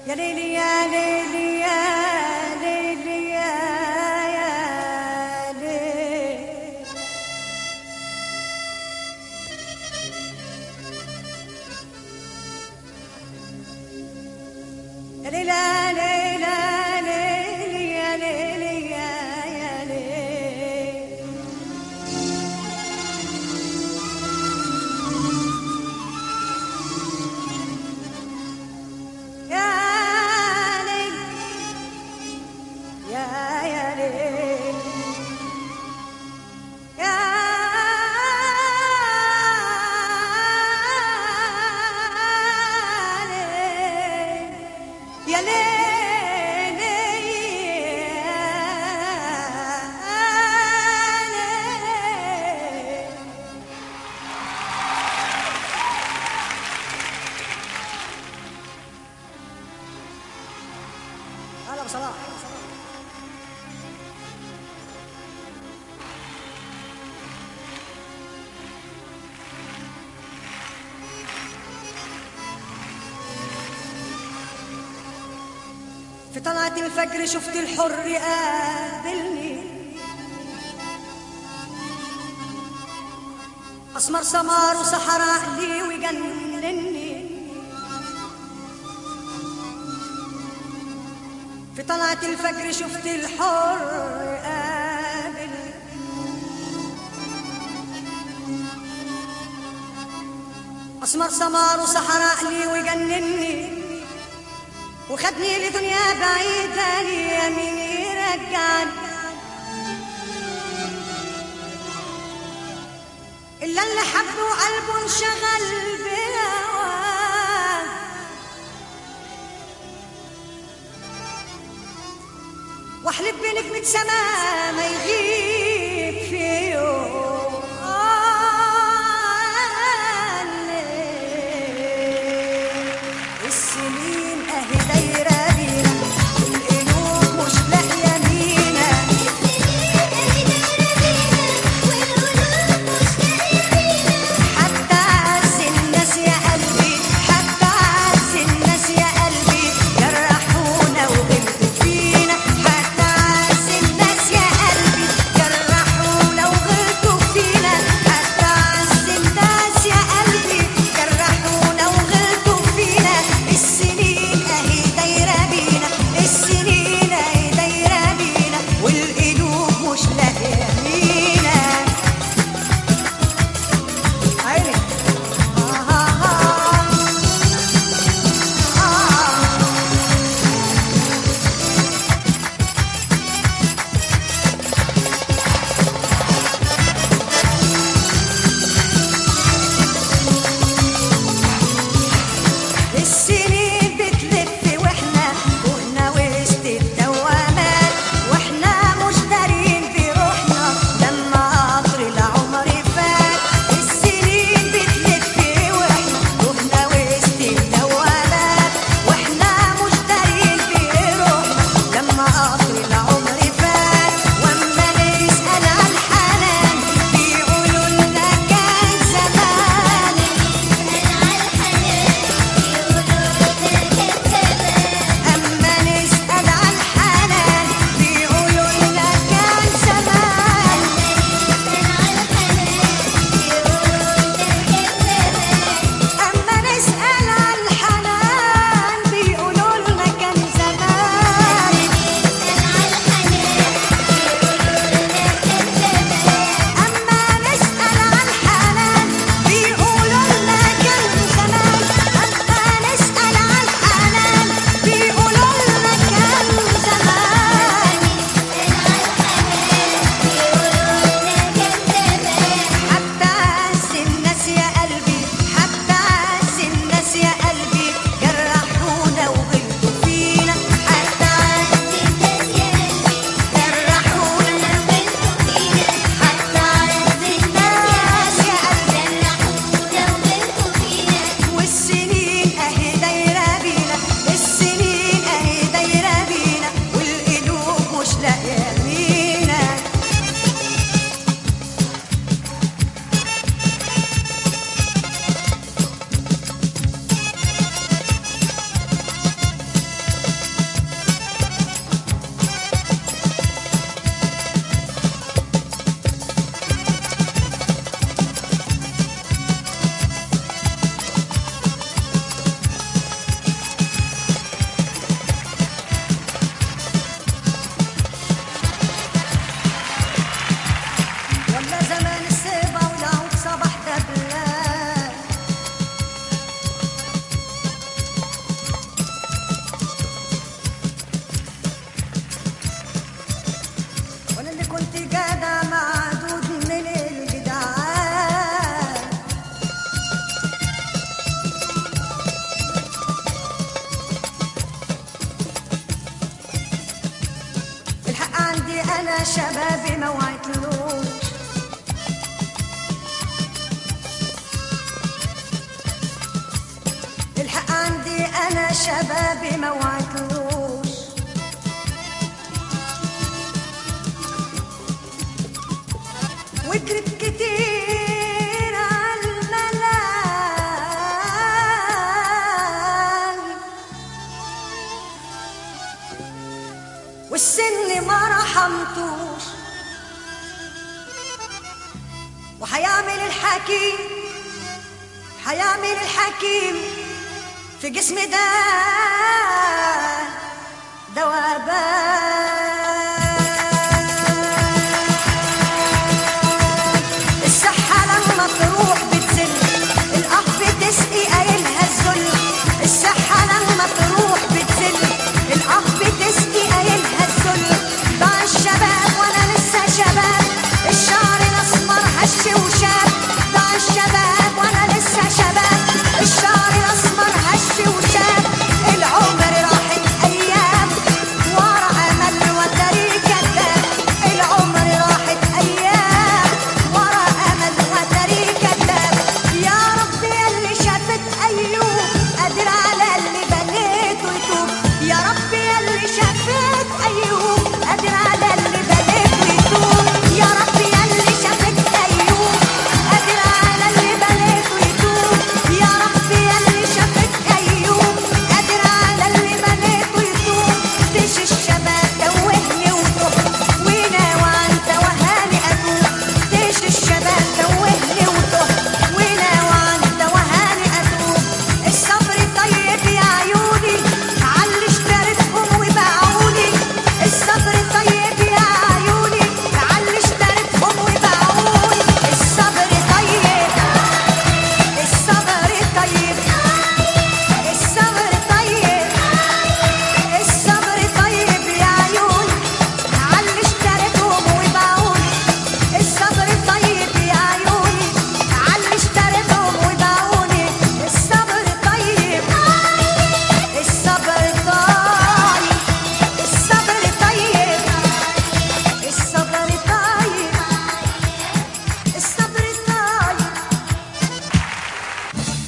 يا ليلي يا ليلي يا ليلي يا يا ليلي يا ليلى ليلى ليلي يا ليلي يا يا ليلي يا ليل يا يا ليل يا ليل يا ليل يا ليل هلا بصلاح في طلعة الفجر شفت الحر قابلني أسمر سمار وسحر عقلي ويجنني في طلعة الفجر شفت الحر قابلني أسمر سمار وسحر عقلي ويجنني وخدني لدنيا بعيدة ليمين يرجعني إلا اللي حبه وقلبه انشغل بهواه واحلف بنجمة سما ما يغيب في يوم السنين اهي دايرة بينا والقلوب مش لاقية مينا حتى عز الناس يا قلبي حتى عز الناس يا قلبي جرحونا وغلطوا فينا حتى عز الناس يا قلبي انا شبابي ما وعدتلوش الحق عندي انا شبابي ما وعدتلوش وجرت كتير عالملاهي والسن ما رحمتوش وحيعمل الحكيم حيعمل الحكيم في جسمي ده دوابان